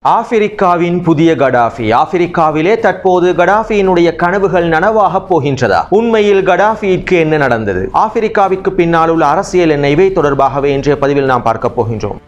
ஆப்பிரிக்காவின் புதிய கடாஃபி ஆப்பிரிக்காவிலே தற்போது கடாஃபியினுடைய கனவுகள் நனவாகப் போகின்றதா உண்மையில் கடாஃபியிற்கு என்ன நடந்தது ஆப்பிரிக்காவிற்கு பின்னால் உள்ள அரசியல் என்ன இவை தொடர்பாகவே இன்றைய பதிவில் நாம் பார்க்க போகின்றோம்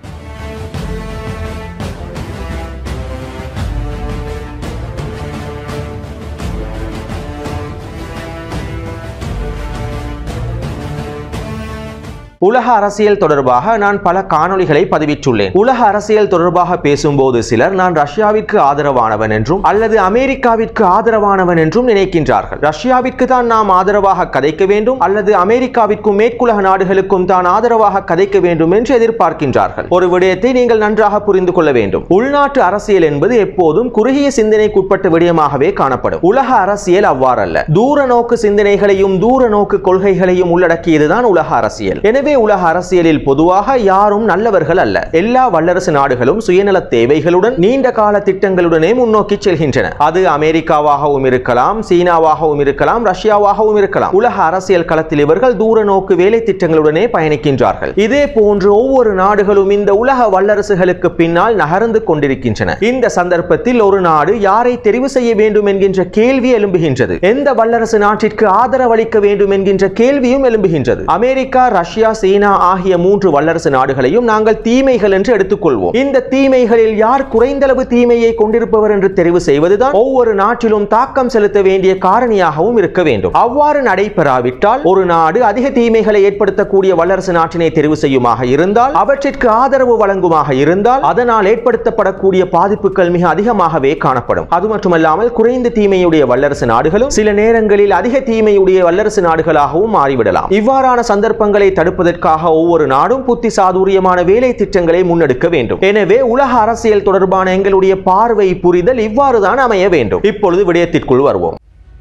உலக அரசியல் தொடர்பாக நான் பல காணொளிகளை பதிவிட்டுள்ளேன் உலக அரசியல் தொடர்பாக பேசும்போது சிலர் நான் ரஷ்யாவிற்கு ஆதரவானவன் என்றும் அல்லது அமெரிக்காவிற்கு ஆதரவானவன் என்றும் நினைக்கின்றார்கள் ரஷ்யாவிற்கு தான் நாம் ஆதரவாக கதைக்க வேண்டும் அல்லது அமெரிக்காவிற்கும் மேற்குலக நாடுகளுக்கும் தான் ஆதரவாக கதைக்க வேண்டும் என்று எதிர்பார்க்கின்றார்கள் ஒரு விடயத்தை நீங்கள் நன்றாக புரிந்து கொள்ள வேண்டும் உள்நாட்டு அரசியல் என்பது எப்போதும் குறுகிய சிந்தனைக்குட்பட்ட விடயமாகவே காணப்படும் உலக அரசியல் அவ்வாறல்ல தூர நோக்கு சிந்தனைகளையும் தூர நோக்கு கொள்கைகளையும் உள்ளடக்கியதுதான் உலக அரசியல் எனவே உலக அரசியலில் பொதுவாக யாரும் நல்லவர்கள் அல்ல எல்லா வல்லரசு நாடுகளும் சுயநல தேவைகளுடன் நீண்ட கால திட்டங்களுடனே முன்னோக்கி செல்கின்றன அது அமெரிக்காவாகவும் இருக்கலாம் சீனாவாகவும் இருக்கலாம் ரஷ்யாவாகவும் இருக்கலாம் உலக அரசியல் களத்தில் இவர்கள் தூர நோக்கு வேலை திட்டங்களுடனே பயணிக்கின்றார்கள் இதே போன்று ஒவ்வொரு நாடுகளும் இந்த உலக வல்லரசுகளுக்கு பின்னால் நகர்ந்து கொண்டிருக்கின்றன இந்த சந்தர்ப்பத்தில் ஒரு நாடு யாரை தெரிவு செய்ய வேண்டும் என்கின்ற கேள்வி எழும்புகின்றது எந்த வல்லரசு நாட்டிற்கு ஆதரவளிக்க வேண்டும் என்கின்ற கேள்வியும் எழும்புகின்றது அமெரிக்கா ரஷ்யா சீனா ஆகிய மூன்று வல்லரசு நாடுகளையும் நாங்கள் தீமைகள் என்று எடுத்துக்கொள்வோம் இந்த தீமைகளில் யார் குறைந்தளவு தீமையை கொண்டிருப்பவர் என்று தெரிவு செய்வதுதான் ஒவ்வொரு நாட்டிலும் தாக்கம் செலுத்த வேண்டிய காரணியாகவும் இருக்க வேண்டும் அவ்வாறு நடைபெறாவிட்டால் ஒரு நாடு அதிக தீமைகளை ஏற்படுத்தக்கூடிய வல்லரசு நாட்டினை தெரிவு செய்யுமாக இருந்தால் அவற்றிற்கு ஆதரவு வழங்குமாக இருந்தால் அதனால் ஏற்படுத்தப்படக்கூடிய பாதிப்புகள் மிக அதிகமாகவே காணப்படும் அது மட்டுமல்லாமல் குறைந்த தீமையுடைய வல்லரசு நாடுகளும் சில நேரங்களில் அதிக தீமையுடைய வல்லரசு நாடுகளாகவும் மாறிவிடலாம் இவ்வாறான சந்தர்ப்பங்களை தடுப்பதற்காக ஒவ்வொரு நாடும் புத்தி சாதுரியமான வேலை திட்டங்களை முன்னெடுக்க வேண்டும் எனவே உலக அரசியல் தொடர்பான எங்களுடைய பார்வை புரிதல் இவ்வாறுதான் அமைய வேண்டும் இப்பொழுது விடயத்திற்குள் வருவோம்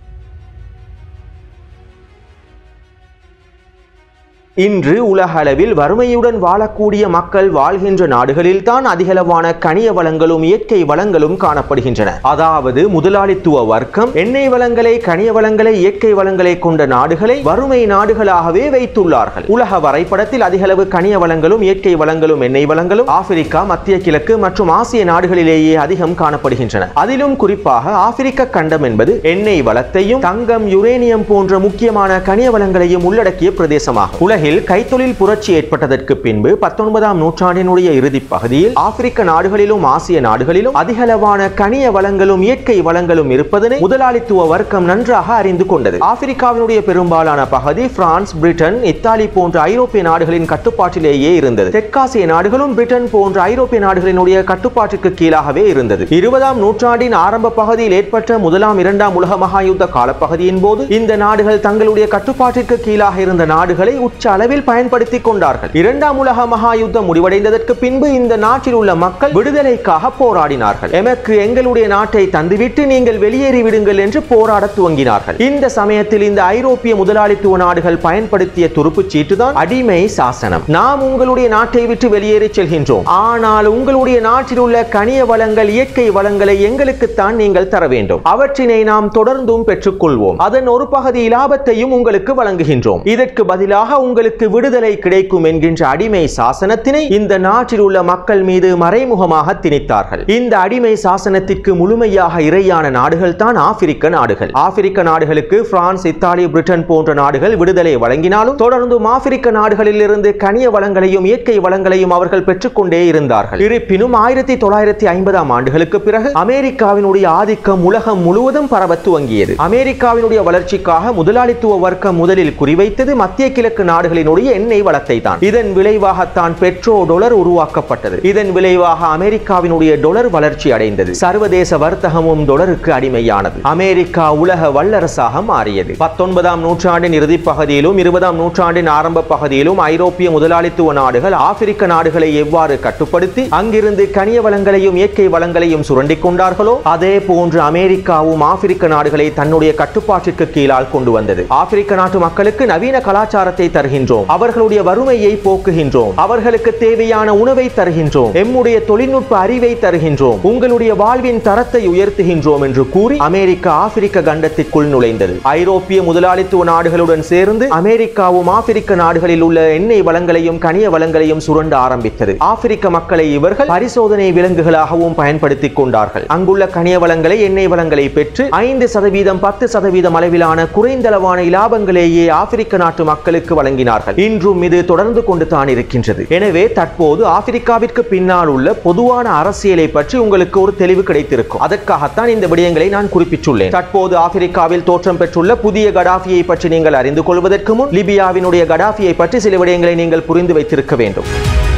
இன்று உலக அளவில் வறுமையுடன் வாழக்கூடிய மக்கள் வாழ்கின்ற நாடுகளில் தான் அதிகளவான கனிய வளங்களும் இயற்கை வளங்களும் காணப்படுகின்றன அதாவது முதலாளித்துவ வர்க்கம் எண்ணெய் வளங்களை கனிய வளங்களை இயற்கை வளங்களை கொண்ட நாடுகளை வறுமை நாடுகளாகவே வைத்துள்ளார்கள் உலக வரைபடத்தில் அதிகளவு கனிய வளங்களும் இயற்கை வளங்களும் எண்ணெய் வளங்களும் ஆப்பிரிக்கா மத்திய கிழக்கு மற்றும் ஆசிய நாடுகளிலேயே அதிகம் காணப்படுகின்றன அதிலும் குறிப்பாக ஆப்பிரிக்க கண்டம் என்பது எண்ணெய் வளத்தையும் தங்கம் யுரேனியம் போன்ற முக்கியமான கனிய வளங்களையும் உள்ளடக்கிய பிரதேசமாகும் உலகில் உலகில் கைத்தொழில் புரட்சி ஏற்பட்டதற்கு பின்பு பத்தொன்பதாம் நூற்றாண்டினுடைய இறுதி பகுதியில் ஆப்பிரிக்க நாடுகளிலும் ஆசிய நாடுகளிலும் அதிகளவான கனிய வளங்களும் இயற்கை வளங்களும் இருப்பதனை முதலாளித்துவ வர்க்கம் நன்றாக அறிந்து கொண்டது ஆப்பிரிக்காவினுடைய பெரும்பாலான பகுதி பிரான்ஸ் பிரிட்டன் இத்தாலி போன்ற ஐரோப்பிய நாடுகளின் கட்டுப்பாட்டிலேயே இருந்தது தெற்காசிய நாடுகளும் பிரிட்டன் போன்ற ஐரோப்பிய நாடுகளினுடைய கட்டுப்பாட்டுக்கு கீழாகவே இருந்தது இருபதாம் நூற்றாண்டின் ஆரம்ப பகுதியில் ஏற்பட்ட முதலாம் இரண்டாம் உலக மகாயுத்த காலப்பகுதியின் போது இந்த நாடுகள் தங்களுடைய கட்டுப்பாட்டிற்கு கீழாக இருந்த நாடுகளை உச்ச அளவில் பயன்படுத்திக் கொண்டார்கள் இரண்டாம் உலக மகா யுத்தம் முடிவடைந்ததற்கு பின்பு இந்த நாட்டில் உள்ள மக்கள் விடுதலைக்காக போராடினார்கள் எமக்கு எங்களுடைய நாட்டை தந்துவிட்டு நீங்கள் வெளியேறி விடுங்கள் என்று போராட துவங்கினார்கள் இந்த சமயத்தில் இந்த ஐரோப்பிய முதலாளித்துவ நாடுகள் பயன்படுத்திய துருப்புச் சீட்டுதான் அடிமை சாசனம் நாம் உங்களுடைய நாட்டை விட்டு வெளியேறி செல்கின்றோம் ஆனால் உங்களுடைய நாட்டில் உள்ள கனிய வளங்கள் இயற்கை வளங்களை எங்களுக்குத்தான் நீங்கள் தர வேண்டும் அவற்றினை நாம் தொடர்ந்தும் பெற்றுக்கொள்வோம் அதன் ஒரு பகுதி லாபத்தையும் உங்களுக்கு வழங்குகின்றோம் இதற்கு பதிலாக உங்களுக்கு உங்களுக்கு விடுதலை கிடைக்கும் என்கின்ற அடிமை சாசனத்தினை இந்த நாட்டில் உள்ள மக்கள் மீது மறைமுகமாக திணித்தார்கள் இந்த அடிமை சாசனத்திற்கு முழுமையாக இரையான நாடுகள் தான் ஆப்பிரிக்க நாடுகள் ஆப்பிரிக்க நாடுகளுக்கு பிரான்ஸ் இத்தாலி பிரிட்டன் போன்ற நாடுகள் விடுதலை வழங்கினாலும் தொடர்ந்தும் ஆப்பிரிக்க நாடுகளில் இருந்து கனிய வளங்களையும் இயற்கை வளங்களையும் அவர்கள் பெற்றுக்கொண்டே இருந்தார்கள் இருப்பினும் ஆயிரத்தி தொள்ளாயிரத்தி ஐம்பதாம் ஆண்டுகளுக்கு பிறகு அமெரிக்காவினுடைய ஆதிக்கம் உலகம் முழுவதும் பரவ துவங்கியது அமெரிக்காவினுடைய வளர்ச்சிக்காக முதலாளித்துவ வர்க்கம் முதலில் குறிவைத்தது மத்திய கிழக்கு நாடுகளினுடைய எண்ணெய் வளத்தை தான் இதன் விளைவாகத்தான் பெட்ரோ டொலர் உருவாக்கப்பட்டது இதன் விளைவாக அமெரிக்காவினுடைய டொலர் வளர்ச்சி அடைந்தது சர்வதேச வர்த்தகமும் டொலருக்கு அடிமையானது அமெரிக்கா உலக வல்லரசாக மாறியது பத்தொன்பதாம் நூற்றாண்டின் இறுதி பகுதியிலும் இருபதாம் நூற்றாண்டின் ஆரம்ப பகுதியிலும் ஐரோப்பிய முதலாளித்துவ நாடுகள் ஆப்பிரிக்க நாடுகளை எவ்வாறு கட்டுப்படுத்தி அங்கிருந்து கனிய வளங்களையும் இயற்கை வளங்களையும் சுரண்டிக் கொண்டார்களோ அதே போன்று அமெரிக்காவும் ஆப்பிரிக்க நாடுகளை தன்னுடைய கட்டுப்பாட்டிற்கு கீழால் கொண்டு வந்தது ஆப்பிரிக்க நாட்டு மக்களுக்கு நவீன கலாச்சாரத்தை தருகின்ற தருகின்றோம் அவர்களுடைய வறுமையை போக்குகின்றோம் அவர்களுக்கு தேவையான உணவை தருகின்றோம் எம்முடைய தொழில்நுட்ப அறிவை தருகின்றோம் உங்களுடைய வாழ்வின் தரத்தை உயர்த்துகின்றோம் என்று கூறி அமெரிக்கா ஆப்பிரிக்க கண்டத்திற்குள் நுழைந்தது ஐரோப்பிய முதலாளித்துவ நாடுகளுடன் சேர்ந்து அமெரிக்காவும் ஆப்பிரிக்க நாடுகளில் உள்ள எண்ணெய் வளங்களையும் கனிய வளங்களையும் சுரண்ட ஆரம்பித்தது ஆப்பிரிக்க மக்களை இவர்கள் பரிசோதனை விலங்குகளாகவும் பயன்படுத்திக் கொண்டார்கள் அங்குள்ள கனிய வளங்களை எண்ணெய் வளங்களை பெற்று ஐந்து சதவீதம் பத்து சதவீதம் அளவிலான குறைந்தளவான இலாபங்களையே ஆப்பிரிக்க நாட்டு மக்களுக்கு வழங்கினார்கள் இன்றும் இது தொடர்ந்து கொண்டு தான் இருக்கின்றது எனவே தற்போது ஆப்பிரிக்காவிற்கு பின்னால் உள்ள பொதுவான அரசியலை பற்றி உங்களுக்கு ஒரு தெளிவு கிடைத்திருக்கும் அதற்காகத்தான் இந்த விடயங்களை நான் குறிப்பிட்டுள்ளேன் தற்போது ஆப்பிரிக்காவில் தோற்றம் பெற்றுள்ள புதிய கடாஃபியை பற்றி நீங்கள் அறிந்து கொள்வதற்கு முன் லிபியாவினுடைய கடாஃபியை பற்றி சில விடயங்களை நீங்கள் புரிந்து வைத்திருக்க வேண்டும்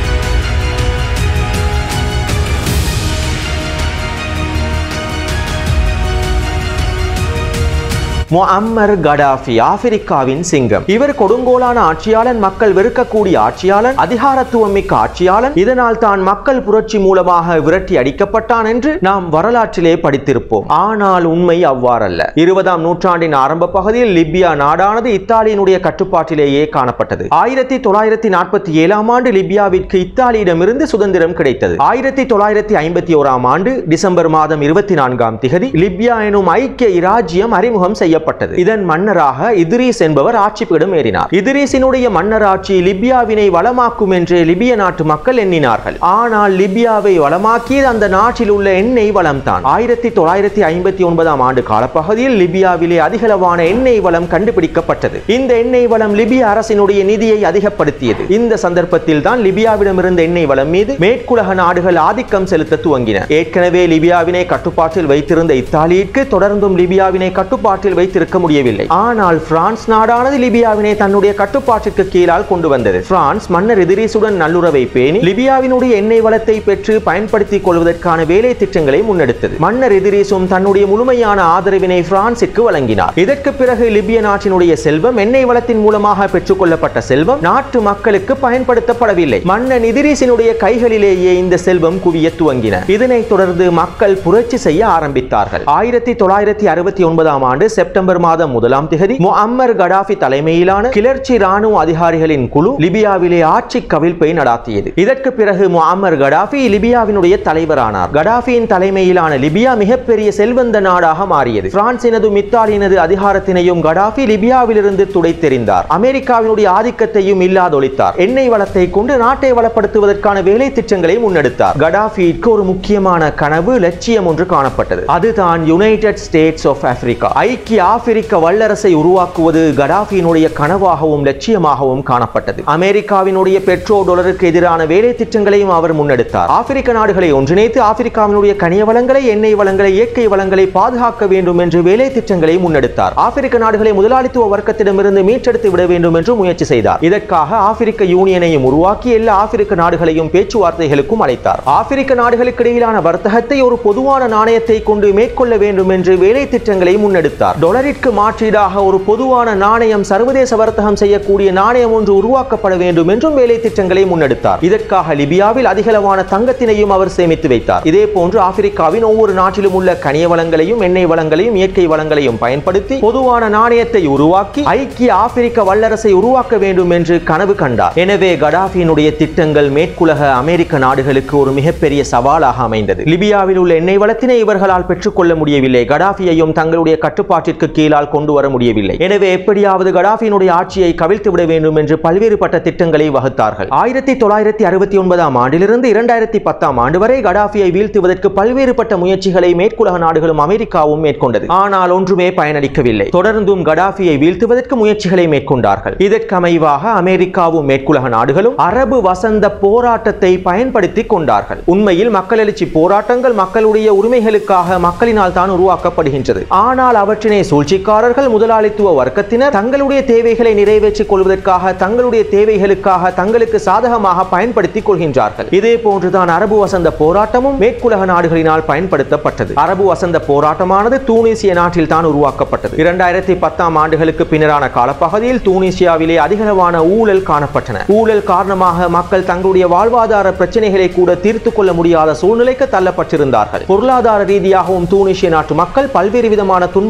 முஅம்மர் கடாஃபி ஆப்பிரிக்காவின் சிங்கம் இவர் கொடுங்கோலான ஆட்சியாளன் மக்கள் வெறுக்கக்கூடிய ஆட்சியாளன் அதிகாரத்துவம் மிக்க ஆட்சியாளன் இதனால் தான் மக்கள் புரட்சி மூலமாக விரட்டி அடிக்கப்பட்டான் என்று நாம் வரலாற்றிலே படித்திருப்போம் ஆனால் உண்மை அவ்வாறல்ல இருபதாம் நூற்றாண்டின் ஆரம்ப பகுதியில் லிபியா நாடானது இத்தாலியினுடைய கட்டுப்பாட்டிலேயே காணப்பட்டது ஆயிரத்தி தொள்ளாயிரத்தி நாற்பத்தி ஏழாம் ஆண்டு லிபியாவிற்கு இத்தாலியிடமிருந்து சுதந்திரம் கிடைத்தது ஆயிரத்தி தொள்ளாயிரத்தி ஐம்பத்தி ஓராம் ஆண்டு டிசம்பர் மாதம் இருபத்தி நான்காம் திகதி லிபியா எனும் ஐக்கிய இராஜ்யம் அறிமுகம் செய்ய செய்யப்பட்டது இதன் மன்னராக இத்ரீஸ் என்பவர் ஆட்சி பீடம் ஏறினார் இத்ரீஸினுடைய மன்னர் ஆட்சி லிபியாவினை வளமாக்கும் என்று லிபிய நாட்டு மக்கள் எண்ணினார்கள் ஆனால் லிபியாவை வளமாக்கியது அந்த நாட்டில் உள்ள எண்ணெய் வளம் தான் ஆயிரத்தி தொள்ளாயிரத்தி ஐம்பத்தி ஒன்பதாம் ஆண்டு காலப்பகுதியில் லிபியாவிலே அதிகளவான எண்ணெய் வளம் கண்டுபிடிக்கப்பட்டது இந்த எண்ணெய் வளம் லிபிய அரசினுடைய நிதியை அதிகப்படுத்தியது இந்த சந்தர்ப்பத்தில் தான் லிபியாவிடமிருந்த எண்ணெய் வளம் மீது மேற்குலக நாடுகள் ஆதிக்கம் செலுத்த துவங்கின ஏற்கனவே லிபியாவினை கட்டுப்பாட்டில் வைத்திருந்த இத்தாலிக்கு தொடர்ந்தும் லிபியாவினை கட்டுப்பாட்டில் வைத்திருக்க முடியவில்லை ஆனால் பிரான்ஸ் நாடானது லிபியாவினை தன்னுடைய கட்டுப்பாட்டிற்கு கீழால் கொண்டு வந்தது பிரான்ஸ் மன்னர் எதிரீசுடன் நல்லுறவை பேணி லிபியாவினுடைய எண்ணெய் வளத்தை பெற்று பயன்படுத்திக் கொள்வதற்கான வேலை திட்டங்களை முன்னெடுத்தது மன்னர் எதிரீசும் தன்னுடைய முழுமையான ஆதரவினை பிரான்சிற்கு வழங்கினார் இதற்கு பிறகு லிபிய நாட்டினுடைய செல்வம் எண்ணெய் வளத்தின் மூலமாக பெற்றுக்கொள்ளப்பட்ட செல்வம் நாட்டு மக்களுக்கு பயன்படுத்தப்படவில்லை மன்னன் எதிரீசினுடைய கைகளிலேயே இந்த செல்வம் குவிய துவங்கின இதனைத் தொடர்ந்து மக்கள் புரட்சி செய்ய ஆரம்பித்தார்கள் ஆயிரத்தி தொள்ளாயிரத்தி அறுபத்தி ஒன்பதாம் ஆண்டு செப்டம்பர் மாதம் முதலாம் திகதி முஅம்மர் கடாஃபி தலைமையிலான கிளர்ச்சி ராணுவ அதிகாரிகளின் குழு லிபியாவிலே ஆட்சி கவிழ்ப்பை நடாத்தியது இதற்கு பிறகு முஅம்மர் கடாஃபி லிபியாவினுடைய தலைவரானார் கடாஃபியின் தலைமையிலான லிபியா மிகப்பெரிய செல்வந்த நாடாக மாறியது பிரான்சினதும் இத்தாலியினது அதிகாரத்தினையும் கடாஃபி லிபியாவிலிருந்து துடைத்தெறிந்தார் அமெரிக்காவினுடைய ஆதிக்கத்தையும் இல்லாதொழித்தார் எண்ணெய் வளத்தை கொண்டு நாட்டை வளப்படுத்துவதற்கான வேலை திட்டங்களை முன்னெடுத்தார் கடாஃபிக்கு ஒரு முக்கியமான கனவு லட்சியம் ஒன்று காணப்பட்டது அதுதான் யுனைடெட் ஸ்டேட்ஸ் ஆஃப் ஆப்பிரிக்கா ஐக்கிய ஆப்பிரிக்க வல்லரசை உருவாக்குவது கடாஃபியினுடைய கனவாகவும் லட்சியமாகவும் காணப்பட்டது அமெரிக்காவினுடைய பெட்ரோ டாலருக்கு எதிரான வேலை திட்டங்களையும் அவர் முன்னெடுத்தார் ஆப்பிரிக்க நாடுகளை ஒன்றிணைத்து ஆப்பிரிக்காவினுடைய கனிய வளங்களை எண்ணெய் வளங்களை இயற்கை வளங்களை பாதுகாக்க வேண்டும் என்று வேலை திட்டங்களை முன்னெடுத்தார் ஆப்பிரிக்க நாடுகளை முதலாளித்துவ வர்க்கத்திடமிருந்து மீட்டெடுத்து விட வேண்டும் என்று முயற்சி செய்தார் இதற்காக ஆப்பிரிக்க யூனியனையும் உருவாக்கி எல்லா ஆப்பிரிக்க நாடுகளையும் பேச்சுவார்த்தைகளுக்கும் அழைத்தார் ஆப்பிரிக்க நாடுகளுக்கு இடையிலான வர்த்தகத்தை ஒரு பொதுவான நாணயத்தை கொண்டு மேற்கொள்ள வேண்டும் என்று வேலை திட்டங்களை முன்னெடுத்தார் டொலரிற்கு மாற்றீடாக ஒரு பொதுவான நாணயம் சர்வதேச வர்த்தகம் செய்யக்கூடிய நாணயம் ஒன்று உருவாக்கப்பட வேண்டும் என்றும் வேலை திட்டங்களை முன்னெடுத்தார் இதற்காக லிபியாவில் அதிகளவான தங்கத்தினையும் அவர் சேமித்து வைத்தார் இதே போன்று ஆப்பிரிக்காவின் ஒவ்வொரு நாட்டிலும் உள்ள கனிய வளங்களையும் எண்ணெய் வளங்களையும் இயற்கை வளங்களையும் பயன்படுத்தி பொதுவான நாணயத்தை உருவாக்கி ஐக்கிய ஆப்பிரிக்க வல்லரசை உருவாக்க வேண்டும் என்று கனவு கண்டார் எனவே கடாஃபியினுடைய திட்டங்கள் மேற்குலக அமெரிக்க நாடுகளுக்கு ஒரு மிகப்பெரிய சவாலாக அமைந்தது லிபியாவில் உள்ள எண்ணெய் வளத்தினை இவர்களால் பெற்றுக்கொள்ள முடியவில்லை கடாஃபியையும் தங்களுடைய கட்டுப்பாட்டிற்கு கீழால் கொண்டு வர முடியவில்லை எனவே எப்படியாவது கடாஃபியினுடைய ஆட்சியை கவிழ்த்து விட வேண்டும் என்று பல்வேறுபட்ட திட்டங்களை வகுத்தார்கள் ஆயிரத்தி தொள்ளாயிரத்தி அறுபத்தி ஒன்பதாம் ஆண்டிலிருந்து இரண்டாயிரத்தி பத்தாம் ஆண்டு வரை கடாஃபியை வீழ்த்துவதற்கு பல்வேறுபட்ட முயற்சிகளை மேற்குலக நாடுகளும் அமெரிக்காவும் மேற்கொண்டது ஆனால் ஒன்றுமே பயனளிக்கவில்லை தொடர்ந்தும் கடாஃபியை வீழ்த்துவதற்கு முயற்சிகளை மேற்கொண்டார்கள் இதற்கமைவாக அமெரிக்காவும் மேற்குலக நாடுகளும் அரபு வசந்த போராட்டத்தை பயன்படுத்தி கொண்டார்கள் உண்மையில் மக்கள் எழுச்சி போராட்டங்கள் மக்களுடைய உரிமைகளுக்காக மக்களினால் தான் உருவாக்கப்படுகின்றது ஆனால் அவற்றினை சூழ்ச்சிக்காரர்கள் முதலாளித்துவ வர்க்கத்தினர் தங்களுடைய தேவைகளை நிறைவேற்றிக் கொள்வதற்காக தங்களுடைய தேவைகளுக்காக தங்களுக்கு சாதகமாக பயன்படுத்திக் கொள்கின்றார்கள் இதே போன்றுதான் அரபு வசந்த போராட்டமும் மேற்குலக நாடுகளினால் பயன்படுத்தப்பட்டது அரபு வசந்த போராட்டமானது தூனிசிய நாட்டில் தான் உருவாக்கப்பட்டது இரண்டாயிரத்தி பத்தாம் ஆண்டுகளுக்கு பின்னரான காலப்பகுதியில் தூனிசியாவிலே அதிகளவான ஊழல் காணப்பட்டன ஊழல் காரணமாக மக்கள் தங்களுடைய வாழ்வாதார பிரச்சனைகளை கூட தீர்த்து கொள்ள முடியாத சூழ்நிலைக்கு தள்ளப்பட்டிருந்தார்கள் பொருளாதார ரீதியாகவும் தூனிசிய நாட்டு மக்கள் பல்வேறு விதமான துன்பங்களையும்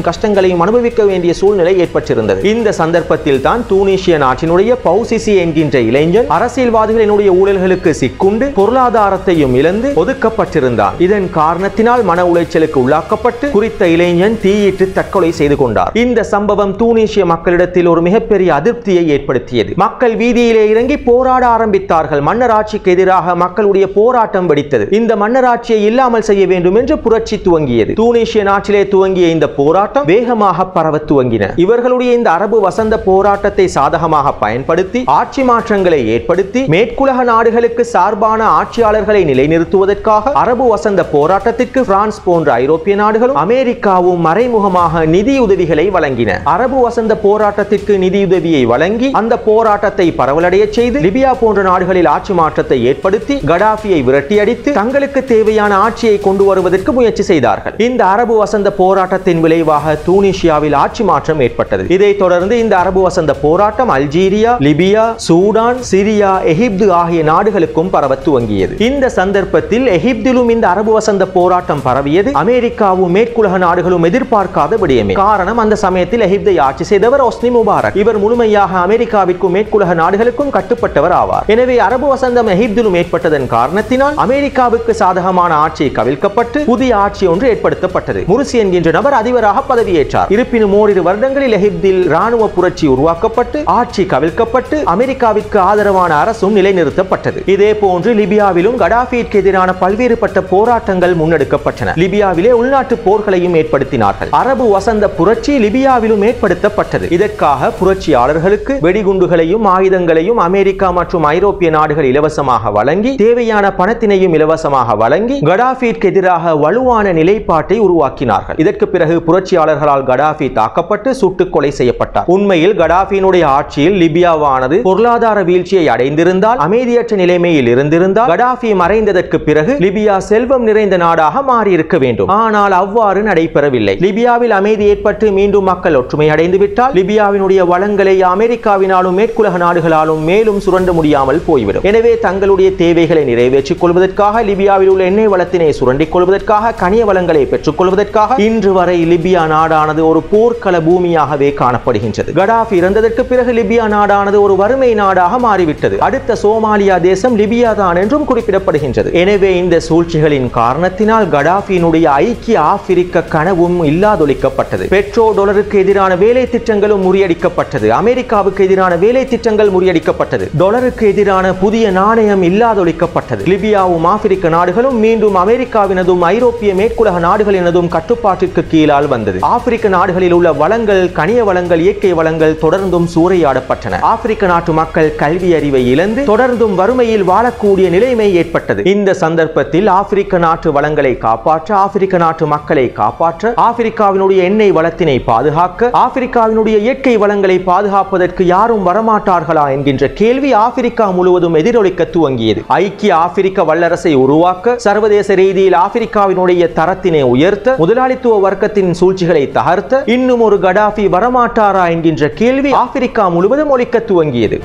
கஷ்டங்களையும் அனுபவிக்க வேண்டிய சூழ்நிலை ஏற்பட்டிருந்தது இந்த சந்தர்ப்பத்தில் தான் தூனிஷிய நாட்டினுடைய பௌசிசி என்கின்ற இளைஞன் அரசியல்வாதிகளினுடைய ஊழல்களுக்கு சிக்குண்டு பொருளாதாரத்தையும் இழந்து ஒதுக்கப்பட்டிருந்தான் இதன் காரணத்தினால் மன உளைச்சலுக்கு உள்ளாக்கப்பட்டு குறித்த இளைஞன் தீயிட்டு தற்கொலை செய்து கொண்டார் இந்த சம்பவம் தூனிஷிய மக்களிடத்தில் ஒரு மிகப்பெரிய அதிருப்தியை ஏற்படுத்தியது மக்கள் வீதியிலே இறங்கி போராட ஆரம்பித்தார்கள் மன்னர் ஆட்சிக்கு எதிராக மக்களுடைய போராட்டம் வெடித்தது இந்த மன்னராட்சியை இல்லாமல் செய்ய வேண்டும் என்று புரட்சி துவங்கியது தூனிஷிய நாட்டிலே துவங்கிய இந்த போராட்டம் வேகமாக பரவ துவங்கின இவர்களுடைய இந்த அரபு வசந்த போராட்டத்தை சாதகமாக பயன்படுத்தி ஆட்சி மாற்றங்களை ஏற்படுத்தி மேற்குலக நாடுகளுக்கு சார்பான ஆட்சியாளர்களை நிலைநிறுத்துவதற்காக அரபு வசந்த போராட்டத்திற்கு பிரான்ஸ் போன்ற ஐரோப்பிய நாடுகளும் அமெரிக்காவும் மறைமுகமாக நிதியுதவிகளை வழங்கின அரபு வசந்த போராட்டத்திற்கு நிதியுதவியை வழங்கி அந்த போராட்டத்தை பரவலடைய செய்து லிபியா போன்ற நாடுகளில் ஆட்சி மாற்றத்தை ஏற்படுத்தி கடாஃபியை விரட்டியடித்து தங்களுக்கு தேவையான ஆட்சியை கொண்டு வருவதற்கு முயற்சி செய்தார்கள் இந்த அரபு வசந்த போராட்டத்தின் விளைவாக தூனிஷியாவில் ஆட்சி மாற்றம் ஏற்பட்டது இதைத் தொடர்ந்து இந்த அரபு வசந்த போராட்டம் Algeria Libya Sudan Syria Egypt ஆகிய நாடுகளுக்கும் பரவ துவங்கியது இந்த சந்தர்ப்பத்தில் எகிப்திலும் இந்த அரபு வசந்த போராட்டம் பரவியது அமெரிக்காவும் மேற்குலக நாடுகளும் எதிர்பார்க்காத விடயமே காரணம் அந்த சமயத்தில் எகிப்தை ஆட்சி செய்தவர் ஒஸ்னி முபாரக் இவர் முழுமையாக அமெரிக்காவிற்கும் மேற்குலக நாடுகளுக்கும் கட்டுப்பட்டவர் ஆவார் எனவே அரபு வசந்தம் எகிப்திலும் ஏற்பட்டதன் காரணத்தினால் அமெரிக்காவுக்கு சாதகமான ஆட்சி கவிழ்க்கப்பட்டு புதிய ஆட்சி ஒன்று ஏற்படுத்தப்பட்டது முருசி என்கின்ற நபர் அதிபராக பதவியேற்றார் இருப்பினும் ஓரிரு வருடங்களில் எகிப்தில் ராணுவ புரட்சி உருவாக்கப்பட்டு ஆட்சி கவிழ்க்கப்பட்டு அமெரிக்காவிற்கு ஆதரவான அரசும் நிலைநிறுத்தப்பட்டது இதே போன்று லிபியாவிலும் கடாஃபிற்கு எதிரான பல்வேறுபட்ட போராட்டங்கள் முன்னெடுக்கப்பட்டன லிபியாவிலே உள்நாட்டு போர்களையும் ஏற்படுத்தினார்கள் அரபு வசந்த புரட்சி லிபியாவிலும் ஏற்படுத்தப்பட்டது இதற்காக புரட்சியாளர்களுக்கு வெடிகுண்டுகளையும் ஆயுதங்களையும் அமெரிக்கா மற்றும் ஐரோப்பிய நாடுகள் இலவசமாக வழங்கி தேவையான பணத்தினையும் இலவசமாக வழங்கி கடாஃபிற்கு எதிராக வலுவான நிலைப்பாட்டை உருவாக்கினார்கள் இதற்கு பிறகு புரட்சியாளர்களால் கடாஃபி தாக்கப்பட்டு சுட்டுக் கொலை செய்யப்பட்டார் உண்மையில் கடாஃபியினுடைய ஆட்சியில் லிபியாவானது பொருளாதார வீழ்ச்சியை அடைந்திருந்தால் அமைதியற்ற நிலைமையில் இருந்திருந்தால் கடாஃபி மறைந்ததற்கு பிறகு லிபியா செல்வம் நிறைந்த நாடாக மாறி இருக்க வேண்டும் ஆனால் அவ்வாறு நடைபெறவில்லை லிபியாவில் அமைதி ஏற்பட்டு மீண்டும் மக்கள் ஒற்றுமை அடைந்து விட்டால் லிபியாவினுடைய வளங்களை அமெரிக்காவினாலும் மேற்குலக நாடுகளாலும் மேலும் சுரண்ட முடியாமல் போய்விடும் எனவே தங்களுடைய தேவைகளை நிறைவேற்றிக் கொள்வதற்காக லிபியாவில் உள்ள எண்ணெய் வளத்தினை சுரண்டிக் கொள்வதற்காக கனிய வளங்களை பெற்றுக் கொள்வதற்காக இன்று வரை லிபியா நாடானது ஒரு போர்க்கள பூமியாகவே காணப்படுகின்றது கடாஃபி இறந்ததற்கு பிறகு லிபியா நாடானது ஒரு வறுமை நாடாக மாறிவிட்டது அடுத்த சோமாலியா தேசம் லிபியா தான் என்றும் குறிப்பிடப்படுகின்றது எனவே இந்த சூழ்ச்சிகளின் காரணத்தினால் கடாஃபியினுடைய ஐக்கிய ஆப்பிரிக்க கனவும் இல்லாதொழிக்கப்பட்டது பெட்ரோ டாலருக்கு எதிரான வேலை திட்டங்களும் முறியடிக்கப்பட்டது அமெரிக்காவுக்கு எதிரான வேலை திட்டங்கள் முறியடிக்கப்பட்டது டாலருக்கு எதிரான புதிய நாணயம் இல்லாதொழிக்கப்பட்டது லிபியாவும் ஆப்பிரிக்க நாடுகளும் மீண்டும் அமெரிக்காவினதும் ஐரோப்பிய மேற்குலக நாடுகளினதும் கட்டுப்பாட்டிற்கு கீழால் வந்தது ஆப்பிரிக்க நாடுகளில் உள்ள வளங்கள் கனிய வளங்கள் இயற்கை வளங்கள் தொடர்ந்தும் சூறையாடப்பட்டன ஆப்பிரிக்க நாட்டு மக்கள் கல்வி அறிவை இழந்து தொடர்ந்தும் வறுமையில் வாழக்கூடிய நிலைமை ஏற்பட்டது இந்த சந்தர்ப்பத்தில் ஆப்பிரிக்க நாட்டு வளங்களை காப்பாற்ற ஆப்பிரிக்க நாட்டு மக்களை காப்பாற்ற ஆப்பிரிக்காவினுடைய எண்ணெய் வளத்தினை பாதுகாக்க ஆப்பிரிக்காவினுடைய இயற்கை வளங்களை பாதுகாப்பதற்கு யாரும் வரமாட்டார்களா என்கின்ற கேள்வி ஆப்பிரிக்கா முழுவதும் எதிரொலிக்க துவங்கியது ஐக்கிய ஆப்பிரிக்க வல்லரசை உருவாக்க சர்வதேச ரீதியில் ஆப்பிரிக்காவினுடைய தரத்தினை உயர்த்த முதலாளித்துவ வர்க்கத்தின் சூழ்ச்சிகளை தகர்த்த இன்னும் ஒரு கடாஃபி வரமாட்டாரா என்கின்ற கேள்வி ஆப்பிரிக்கா முழுவதும் ஒலிக்க துவங்கியது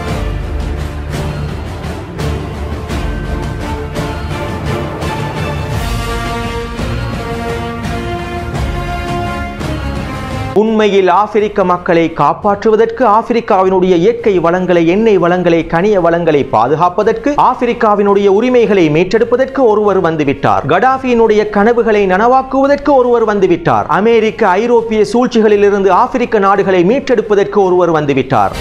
உண்மையில் ஆப்பிரிக்க மக்களை காப்பாற்றுவதற்கு ஆப்பிரிக்காவினுடைய இயற்கை வளங்களை எண்ணெய் வளங்களை கனிய வளங்களை பாதுகாப்பதற்கு ஆப்பிரிக்காவினுடைய உரிமைகளை மீட்டெடுப்பதற்கு ஒருவர் வந்துவிட்டார் கடாஃபியினுடைய கனவுகளை நனவாக்குவதற்கு ஒருவர் வந்துவிட்டார் அமெரிக்க ஐரோப்பிய சூழ்ச்சிகளில் இருந்து ஆப்பிரிக்க நாடுகளை மீட்டெடுப்பதற்கு ஒருவர் வந்துவிட்டார்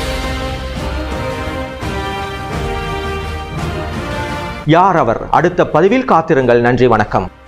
யார் அவர் அடுத்த பதிவில் காத்திருங்கள் நன்றி வணக்கம்